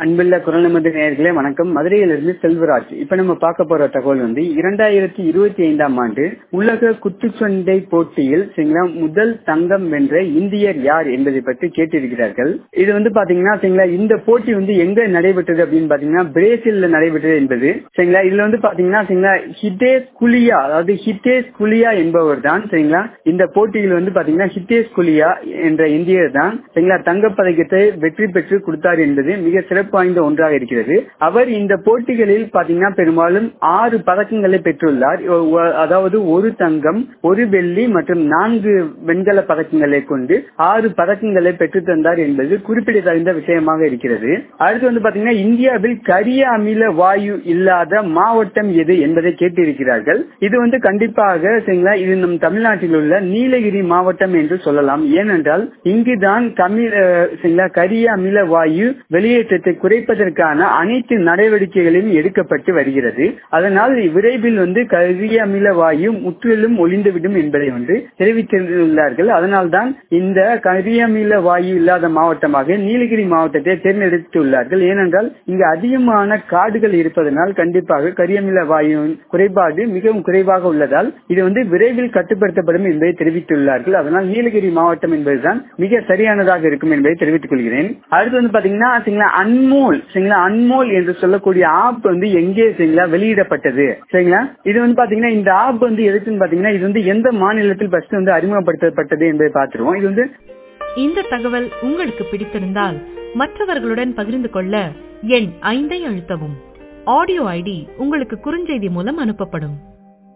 அன்புள்ள குரல் நமது நேயர்களே வணக்கம் மதுரையிலிருந்து செல்வராஜ் இப்ப நம்ம பார்க்க போற தகவல் வந்து இரண்டாயிரத்தி இருபத்தி ஐந்தாம் ஆண்டு உலக குத்துச்சண்டை போட்டியில் சரிங்களா முதல் தங்கம் வென்ற இந்தியர் யார் என்பதை பற்றி கேட்டிருக்கிறார்கள் இது வந்து பாத்தீங்கன்னா சரிங்களா இந்த போட்டி வந்து எங்க நடைபெற்றது அப்படின்னு பாத்தீங்கன்னா பிரேசில்ல நடைபெற்றது என்பது சரிங்களா இதுல வந்து பாத்தீங்கன்னா சரிங்களா ஹிதேஷ் குலியா அதாவது ஹிதேஷ் குலியா என்பவர் தான் சரிங்களா இந்த போட்டியில் வந்து பாத்தீங்கன்னா ஹிதேஷ் குலியா என்ற இந்தியர் தான் சரிங்களா தங்கப்பதக்கத்தை வெற்றி பெற்று கொடுத்தார் என்பது மிக சிறப்பு வாய்ந்த ஒன்றாக இருக்கிறது அவர் இந்த போட்டிகளில் பாத்தீங்கன்னா பெரும்பாலும் ஆறு பதக்கங்களை பெற்றுள்ளார் அதாவது ஒரு தங்கம் ஒரு வெள்ளி மற்றும் நான்கு வெண்கல பதக்கங்களை கொண்டு ஆறு பதக்கங்களை பெற்று தந்தார் என்பது குறிப்பிடத்தகுந்த விஷயமாக இருக்கிறது அடுத்து வந்து பாத்தீங்கன்னா இந்தியாவில் கரிய அமில வாயு இல்லாத மாவட்டம் எது என்பதை கேட்டிருக்கிறார்கள் இது வந்து கண்டிப்பாக சரிங்களா இது நம் தமிழ்நாட்டில் உள்ள நீலகிரி மாவட்டம் என்று சொல்லலாம் ஏனென்றால் இங்குதான் தமிழ் சரிங்களா கரிய அமில வாயு வெளியேற்றத்தை குறைப்பதற்கான அனைத்து நடவடிக்கைகளும் எடுக்கப்பட்டு வருகிறது அதனால் விரைவில் வந்து கரிய அமில வாயு முற்றிலும் ஒளிந்துவிடும் என்பதை வந்து தெரிவித்துள்ளார்கள் அதனால்தான் இந்த கரிய அமில வாயு இல்லாத மாவட்டமாக நீலகிரி மாவட்டத்தை தேர்ந்தெடுத்துள்ளார்கள் ஏனென்றால் இங்கு அதிகமான காடுகள் இருப்பதனால் கண்டிப்பாக கரியமில வாயுவின் குறைபாடு மிகவும் குறைவாக உள்ளதால் இது வந்து விரைவில் கட்டுப்படுத்தப்படும் என்பதை தெரிவித்துள்ளார்கள் அதனால் நீலகிரி மாவட்டம் என்பதுதான் மிக சரியானதாக இருக்கும் என்பதை தெரிவித்துக் கொள்கிறேன் அடுத்து வந்து பாத்தீங்கன்னா அன்மோல் சரிங்களா அன்மோல் என்று சொல்லக்கூடிய ஆப் வந்து எங்கே சரிங்களா வெளியிடப்பட்டது சரிங்களா இது வந்து பாத்தீங்கன்னா இந்த ஆப் வந்து எதுக்குன்னு பாத்தீங்கன்னா இது வந்து எந்த மாநிலத்தில் ஃபர்ஸ்ட் வந்து அறிமுகப்படுத்தப்பட்டது என்பதை பார்த்துருவோம் இது வந்து இந்த தகவல் உங்களுக்கு பிடித்திருந்தால் மற்றவர்களுடன் பகிர்ந்து கொள்ள எண் ஐந்தை அழுத்தவும் ஆடியோ ஐடி உங்களுக்கு குறுஞ்செய்தி மூலம் அனுப்பப்படும்